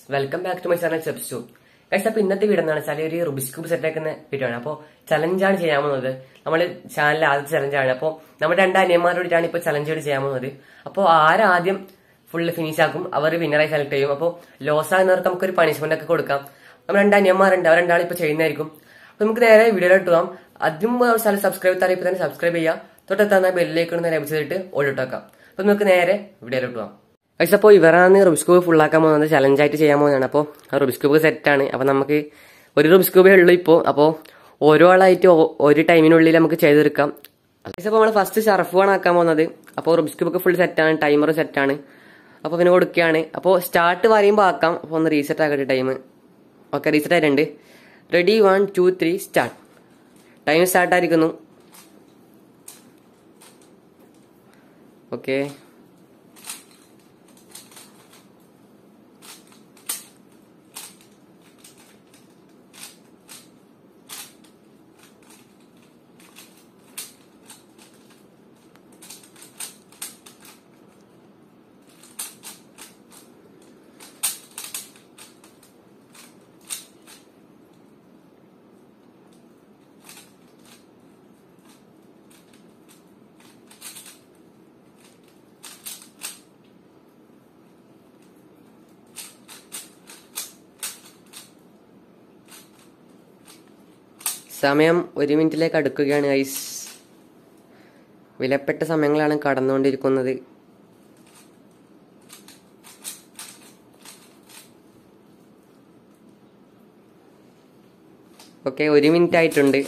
welcome back to my channel steps to guys അപ്പൊ ഇന്നത്തെ video എന്താണ് വെച്ചാൽ ഒരു റുബിസ് ക്യൂബ് സെറ്റ് ആക്കുന്ന വീഡിയോ ആണ് അപ്പോൾ ചലഞ്ചാണ് ചെയ്യാൻ പോകുന്നത് നമ്മൾ ചാനലിൽ ആദ്യത്തെ ചലഞ്ചാണ് അപ്പോൾ നമ്മുടെ രണ്ട് അനിയന്മാരോടാണ് ഇപ്പോൾ ചലഞ്ചുകൾ ചെയ്യാൻ പോകുന്നത് അപ്പോൾ ആരാദ്യം ഫുള്ള് ഫിനിഷ് ആക്കും അവർ വിന്നറായി സെലക്ട് ചെയ്യും അപ്പോൾ ലോസ് ആകുന്നവർക്ക് നമുക്കൊരു പണിഷ്മെന്റ് ഒക്കെ കൊടുക്കാം നമ്മൾ രണ്ട് അനിയന്മാരുണ്ട് അവർ രണ്ടാളും ഇപ്പോൾ ചെയ്യുന്നതായിരിക്കും അപ്പൊ നമുക്ക് നേരെ വീഡിയോയിലോട്ട് പോകാം ആദ്യം ചാനൽ സബ്സ്ക്രൈബ് താരം ഇപ്പൊ തന്നെ സബ്സ്ക്രൈബ് ചെയ്യുക തൊട്ടെത്താൻ ബെല്ലിലേക്ക് ലഭിച്ചു ചെയ്തിട്ട് ഓടിട്ടേക്കാം അപ്പൊ നമുക്ക് നേരെ വീഡിയോയിലോട്ട് പോകാം പക്ഷെ അപ്പോൾ ഇവരാണ് റുബിസ് ക്യൂബ് ഫുള്ളാക്കാൻ പോകുന്നത് ചലഞ്ചായിട്ട് ചെയ്യാൻ പോകുന്നതാണ് അപ്പോൾ റുബിസ് ക്യൂബ് സെറ്റാണ് അപ്പോൾ നമുക്ക് ഒരു റുബിസ് ക്യൂബേ ഉള്ളൂ ഇപ്പോൾ അപ്പോൾ ഓരോ ആളായിട്ട് ഒ- ഒരു ടൈമിനുള്ളിൽ നമുക്ക് ചെയ്തെടുക്കാം അപ്പോൾ നമ്മൾ ഫസ്റ്റ് ഷർഫാണ് ആക്കാൻ പോകുന്നത് അപ്പോൾ റുബിസ് ക്യൂബ് ഒക്കെ ഫുൾ സെറ്റാണ് ടൈമർ സെറ്റാണ് അപ്പോൾ പിന്നെ കൊടുക്കുകയാണ് അപ്പോൾ സ്റ്റാർട്ട് പറയുമ്പോൾ ആക്കാം അപ്പോൾ ഒന്ന് റീസെറ്റ് ആക്കട്ടെ ടൈം ഓക്കെ റീസെറ്റ് ആയിട്ടുണ്ട് ready one two three start time start ആയിരിക്കുന്നു ഓക്കെ സമയം ഒരു മിനിറ്റിലേക്ക് അടുക്കുകയാണ് ഐസ് വിലപ്പെട്ട സമയങ്ങളാണ് കടന്നുകൊണ്ടിരിക്കുന്നത് ഓക്കെ ഒരു മിനിറ്റ് ആയിട്ടുണ്ട്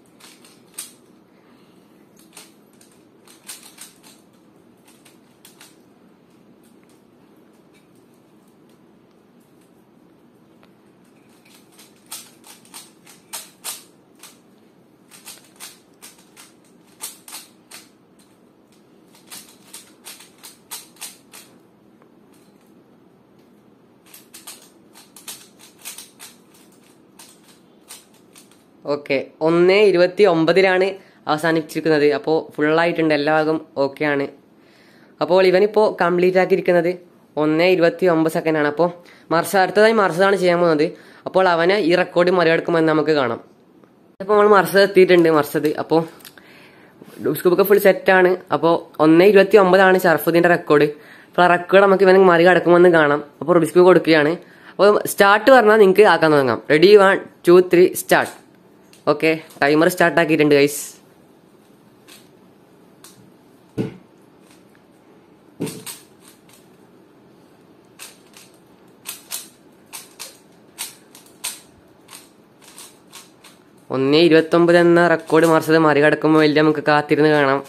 ഓക്കെ ഒന്ന് ഇരുപത്തി ഒമ്പതിലാണ് അവസാനിച്ചിരിക്കുന്നത് അപ്പോൾ ഫുള്ളായിട്ടുണ്ട് എല്ലാ ഭാഗം ഓക്കെ ആണ് അപ്പോൾ ഇവനിപ്പോൾ കംപ്ലീറ്റ് ആക്കിയിരിക്കുന്നത് ഒന്ന് ഇരുപത്തി ഒമ്പത് സെക്കൻഡ് ആണ് അപ്പോൾ മർസ അടുത്തതായി മർസതാണ് ചെയ്യാൻ പോകുന്നത് അപ്പോൾ അവനെ ഈ റെക്കോർഡ് മറികടക്കുമെന്ന് നമുക്ക് കാണാം ഇപ്പോൾ നമ്മൾ മർസ എത്തിയിട്ടുണ്ട് മർസത് അപ്പോൾ സ്കൂബൊക്കെ ഫുൾ സെറ്റാണ് അപ്പോൾ ഒന്ന് ഇരുപത്തി ഒമ്പതാണ് ഷർഫുദ്ദീന്റെ റെക്കോർഡ് അപ്പോൾ ആ റെക്കോർഡ് നമുക്ക് ഇവനെ മറികടക്കുമെന്ന് കാണാം അപ്പോൾ റുബിസ്കു കൊടുക്കുകയാണ് അപ്പോൾ സ്റ്റാർട്ട് പറഞ്ഞാൽ നിങ്ങൾക്ക് ആക്കാൻ തുടങ്ങാം ready one two three start okay timer start ആക്കിയിട്ടുണ്ട് ഗൈസ് ഒന്ന് ഇരുപത്തൊമ്പത് എന്ന റെക്കോർഡ് മറിച്ചത് മറികടക്കുമ്പോൾ വലിയ നമുക്ക് കാത്തിരുന്ന് കാണാം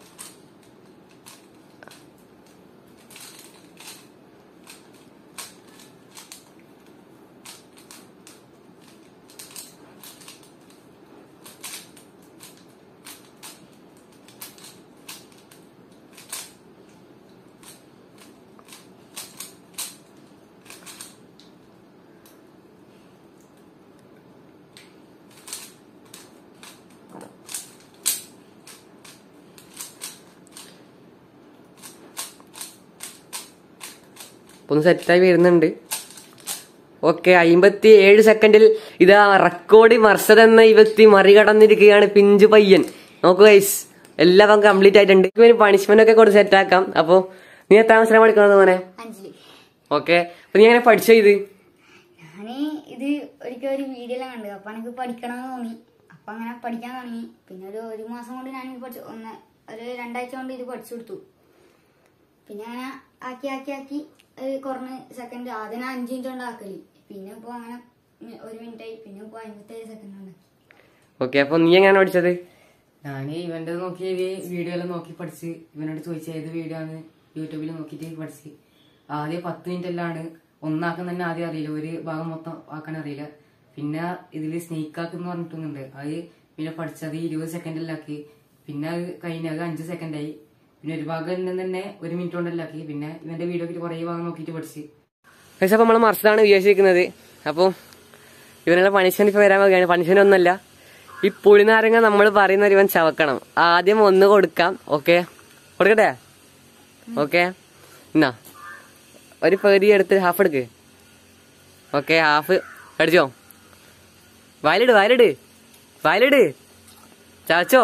ഇപ്പൊ ഒന്ന് സെറ്റായി വരുന്നുണ്ട് ഓക്കെ അമ്പത്തി ഏഴ് സെക്കൻഡിൽ ഇതാ റെക്കോർഡ് മർസദ് എന്ന ഈ വ്യക്തി മറികടന്നിരിക്കുകയാണ് പിഞ്ചു പയ്യൻ നോക്കൂ ഗൈസ് എല്ലാം കംപ്ലീറ്റ് ആയിട്ടുണ്ട് ഇവന് പണിഷ്മെന്റ് ഒക്കെ കൊടുത്ത് സെറ്റാക്കാം അപ്പോ നീ എത്ര അവസരം പഠിക്കണമെന്ന് മോനെ അഞ്ജലി ഓക്കെ അപ്പൊ നീ എങ്ങനെ പഠിച്ചോ ഇത് ഞാന് ഇത് ഒരിക്കൽ ഒരു വീഡിയോയിലാണ് കണ്ടത് അപ്പൊ എനിക്ക് പഠിക്കണമെന്ന് തോന്നി അപ്പൊ അങ്ങനെ പഠിക്കാൻ തുടങ്ങി പിന്നെ ഒരു ഒരു മാസം കൊണ്ട് ഞാൻ ഇത് പഠിച്ചു ഒന്ന് ഒരു രണ്ടാഴ്ച കൊണ്ട് ഇത് പഠിച്ചു കൊടുത്തു പിന്നെ അങ്ങനെ ആക്കി ആക്കി ആക്കി ഒരു കുറഞ്ഞ സെക്കൻഡ് ആദ്യം ഞാൻ അഞ്ച് മിനിറ്റ് കൊണ്ട് ആക്കല് പിന്നെ ഇപ്പൊ അങ്ങനെ ഒരു മിനിറ്റ് ആയി പിന്നെ ഇപ്പൊ അമ്പത്തേഴ് സെക്കൻഡ് ഉണ്ടാക്കി ഓക്കെ അപ്പൊ നീ എങ്ങനെയാണ് പഠിച്ചത് ഞാന് ഇവന്റെ നോക്കി വീഡിയോ എല്ലാം നോക്കി പഠിച്ച് ഇവനോട് ചോദിച്ച ഏത് വീഡിയോ ആണ് യൂട്യൂബിൽ നോക്കിയിട്ട് പഠിച്ച് ആദ്യം പത്ത് മിനിറ്റ് എല്ലാമാണ് ഒന്നാക്കാൻ തന്നെ ആദ്യം അറിയില്ല ഒരു ഭാഗം മൊത്തം ആക്കാൻ അറിയില്ല പിന്നെ ഇതിൽ സ്നേക്ക് ആക്ക് എന്ന് പറഞ്ഞിട്ടൊന്നുണ്ട് അത് പിന്നെ പഠിച്ചത് ഇരുപത് സെക്കൻഡിലാക്കി പിന്നെ അത് കഴിഞ്ഞത് അഞ്ച് സെക്കൻഡായി പിന്നെ ഒരു ഭാഗം തന്നെ ഒരു മിനിറ്റ് കൊണ്ടല്ലാക്കി പിന്നെ ഇവന്റെ വീഡിയോക്ക് കുറേ ഭാഗം നോക്കിയിട്ട് പഠിച്ച് പക്ഷെ അപ്പൊ നമ്മൾ മർസദാണ് വിചാരിച്ചിരിക്കുന്നത് അപ്പൊ ഇവനുള്ള പണിഷ്മെന്റ് ഇപ്പൊ വരാൻ പോകുകയാണ് പണിഷ്മെന്റ് ഒന്നല്ല ഈ പുളിനാരങ്ങ നമ്മൾ പറയുന്ന ഇവൻ ചവക്കണം ആദ്യം ഒന്ന് കൊടുക്കാം ഓക്കെ കൊടുക്കട്ടെ ഓക്കെ എന്നാ ഒരു പകുതി എടുത്ത് ഹാഫ് എടുക്ക് ഓക്കെ ഹാഫ് കടിച്ചോ വയലിട് വയലിട് വയലിട് ചാച്ചോ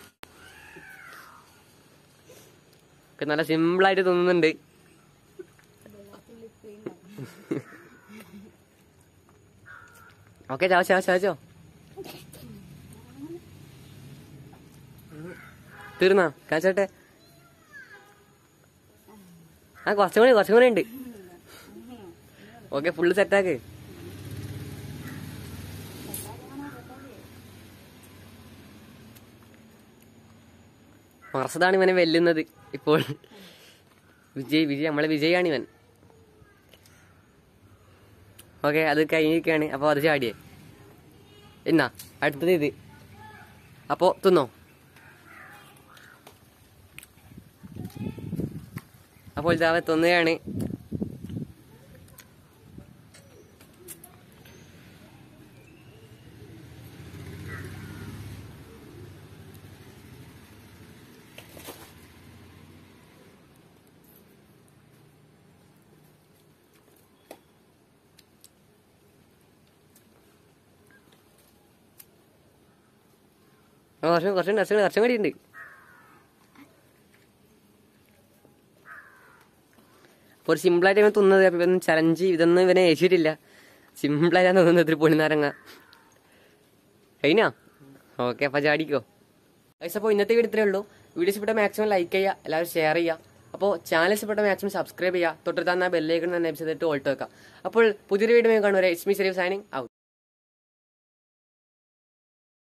ഒക്കെ നല്ല സിമ്പിളായിട്ട് തിന്നുന്നുണ്ട് ഓക്കെ ചാച്ചോ ചാച്ചോ തീർന്നാ കാച്ചോട്ടെ ആ കുറച്ചും കൂടി കുറച്ചും കൂടി ഉണ്ട് ഓക്കെ ഫുള്ള് സെറ്റാക്ക് മറസതാണ് ഇവനെ വെല്ലുന്നത് ഇപ്പോൾ വിജയ് വിജയ് നമ്മളെ വിജയാണ് ഇവൻ ഓക്കെ അത് കഴിഞ്ഞിരിക്കുകയാണ് അപ്പോൾ അത് ചാടിയേ എന്നാ അടുത്തത് ഇത് അപ്പോൾ തിന്നോ അപ്പോൾ ഇതാ തിന്നുകയാണ് ആ, കുറച്ചും കുറച്ചും കുറച്ചും കുറച്ചും കൂടി ഉണ്ട് അപ്പോൾ ഒരു സിമ്പിളായിട്ട് ഇവൻ തിന്നത് അപ്പോൾ ഇവൻ ചലഞ്ച് ഇതൊന്നും ഇവനെ ഏച്ചിട്ടില്ല സിമ്പിളായിട്ടാണ് തോന്നുന്നത് ഇത്തിരി പൊളിനാരങ്ങ കഴിഞ്ഞാ ഓക്കെ അപ്പോൾ ചാടിക്കോ ഗൈസ് അപ്പോൾ ഇന്നത്തെ വീഡിയോ ഇത്രയേ ഉള്ളൂ വീഡിയോ ഇഷ്ടപ്പെട്ട മാക്സിമം ലൈക്ക് ചെയ്യുക എല്ലാവരും ഷെയർ ചെയ്യുക അപ്പോൾ ചാനൽ ഇഷ്ടപ്പെട്ട മാക്സിമം സബ്സ്ക്രൈബ് ചെയ്യുക തൊട്ടടുത്ത് തന്നെ ബെല്ലേക്ക് തന്നെ എപ്പിസോഡ് ഇട്ട് ഓൾട്ട് വെക്കാം അപ്പോൾ പുതിയൊരു വീഡിയോ കാണുവരെ it's me Shareef signing out